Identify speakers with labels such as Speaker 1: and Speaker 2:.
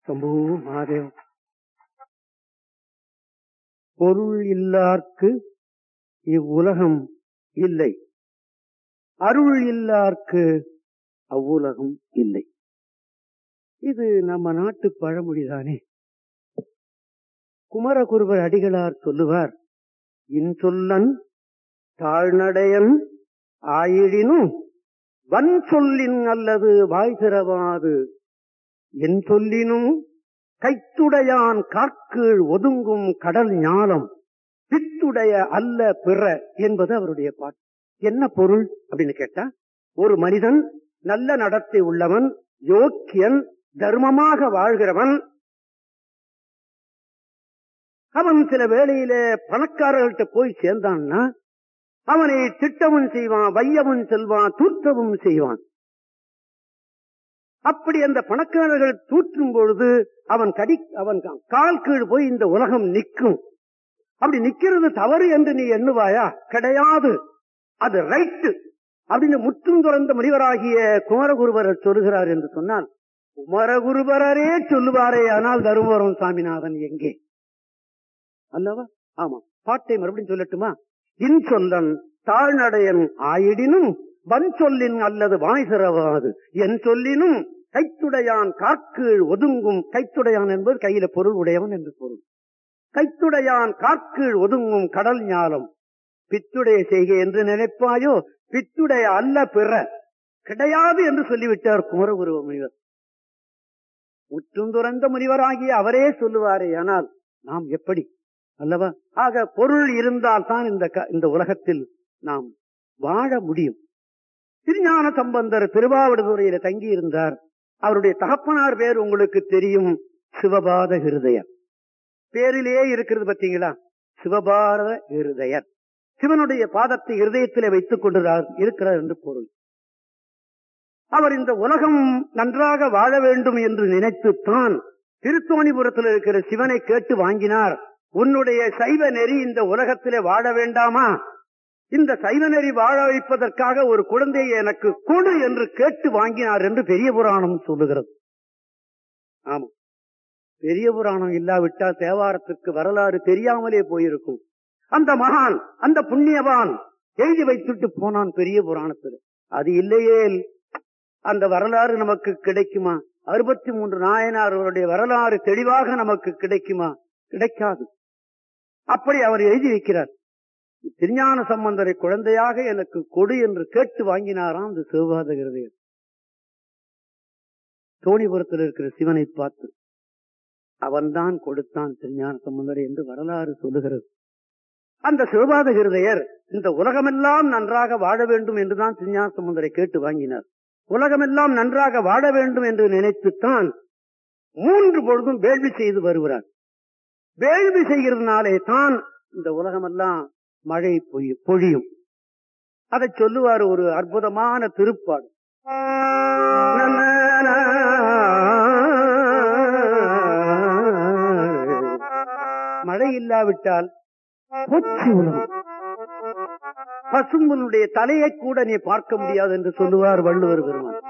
Speaker 1: சம்போ மாதேவ் பொருள் இல்லார்க்கு இவ்வுலகம் இல்லை அருள் இல்லார்க்கு அவ்வுலகம் இல்லை இது நம்ம நாட்டு பழமொழிதானே குமரகுருவர் அடிகளார் சொல்லுவார் இன்சொல்லன் தாழ்நடையன் ஆயிடினும் வன் சொல்லின் அல்லது வாய் திறவாது என் சொல்லினும் கைத்துடையான் காற்கீழ் ஒதுங்கும் கடல் ஞாலம் பித்துடைய அல்ல பிற என்பது அவருடைய பாட்டு என்ன பொருள் அப்படின்னு கேட்டா ஒரு மனிதன் நல்ல நடத்தை உள்ளவன் யோக்கியன் தர்மமாக வாழ்கிறவன் அவன் சில வேளையிலே பணக்காரர்கள்ட்ட போய் சேர்ந்தான்னா அவனை திட்டமும் செய்வான் வையவும் செல்வான் தூற்றவும் செய்வான் அப்படி அந்த பணக்காரர்கள் தூற்றும் பொழுது அவன் கடி அவன் கால் கீழ் போய் இந்த உலகம் நிற்கும் அப்படி நிக்கிறது தவறு என்று நீ எண்ணுவாயா கிடையாது அது ரைட்டு அப்படின்னு முற்றும் துறந்த முனிவராகிய குமரகுருவரர் சொல்லுகிறார் என்று சொன்னால் குமரகுருவரரே சொல்லுவாரே ஆனால் தருமபுரம் சாமிநாதன் எங்கே அல்லவா ஆமா பாட்டை மறுபடியும் சொல்லட்டுமா இன்சொல்லன் தாழ்நடையன் ஆயிடினும் வன் சொல்லின் அல்லது வாய் சிறவாது என் சொல்லினும் கைத்துடையான் காற்கீழ் ஒதுங்கும் கைத்துடையான் என்பது கையில பொருள் உடையவன் என்று பொருள் கைத்துடையான் காற்கீழ் ஒதுங்கும் கடல் ஞாலம் பித்துடைய செய்கை என்று நினைப்பாயோ பித்துடைய அல்ல பிற கிடையாது என்று சொல்லிவிட்டார் குமரகுருவ முனிவர் முற்றும் துறந்த முனிவராகிய அவரே சொல்லுவாரே ஆனால் நாம் எப்படி அல்லவா ஆக பொருள் இருந்தால் தான் இந்த இந்த உலகத்தில் நாம் வாழ முடியும் திருஞான சம்பந்தர் திருவாவடுதுறையில தங்கி இருந்தார் அவருடைய தகப்பனார் பேர் உங்களுக்கு தெரியும் சிவபாத ஹிருதயர் பேரிலேயே இருக்கிறது பாத்தீங்களா சிவபாரத ஹிருதயர் சிவனுடைய பாதத்தை இருதயத்திலே வைத்துக் கொண்டிருக்கிறார் இருக்கிறார் என்று பொருள் அவர் இந்த உலகம் நன்றாக வாழ வேண்டும் என்று நினைத்துத்தான் திருத்தோணிபுரத்தில் இருக்கிற சிவனை கேட்டு வாங்கினார் உன்னுடைய சைவ நெறி இந்த உலகத்திலே வாழ வேண்டாமா இந்த சைவ நெறி வாழ வைப்பதற்காக ஒரு குழந்தையை எனக்கு கொடு என்று கேட்டு வாங்கினார் என்று பெரிய புராணம் சொல்லுகிறது ஆமா பெரிய புராணம் இல்லாவிட்டால் தேவாரத்திற்கு வரலாறு தெரியாமலே போயிருக்கும் அந்த மகான் அந்த புண்ணியவான் எழுதி வைத்துட்டு போனான் பெரிய புராணத்தில் அது இல்லையே அந்த வரலாறு நமக்கு கிடைக்குமா அறுபத்தி மூன்று நாயனார்களுடைய வரலாறு தெளிவாக நமக்கு கிடைக்குமா கிடைக்காது அப்படி அவர் எழுதி வைக்கிறார் திருஞான சம்பந்தரை குழந்தையாக எனக்கு கொடு என்று கேட்டு வாங்கினாராம் அந்த சிவபாதகிறது தோணிபுரத்தில் இருக்கிற சிவனை பார்த்து அவன்தான் கொடுத்தான் திருஞான சம்பந்தரை என்று வரலாறு சொல்லுகிறது அந்த சிவபாத ஹிருதயர் இந்த உலகமெல்லாம் நன்றாக வாழ வேண்டும் என்றுதான் திருஞான சம்பந்தரை கேட்டு வாங்கினார் உலகமெல்லாம் நன்றாக வாழ வேண்டும் என்று நினைத்துத்தான் மூன்று பொழுதும் வேள்வி செய்து வருகிறார் வேள்வி செய்கிறதுனாலே தான் இந்த உலகமெல்லாம் மழை பொழியும் அதை சொல்லுவார் ஒரு அற்புதமான திருப்பாடு மழை இல்லாவிட்டால் பொச்சு உலகம் பசும்பனுடைய தலையை கூட நீ பார்க்க முடியாது என்று சொல்லுவார் வள்ளுவர் பெருமான்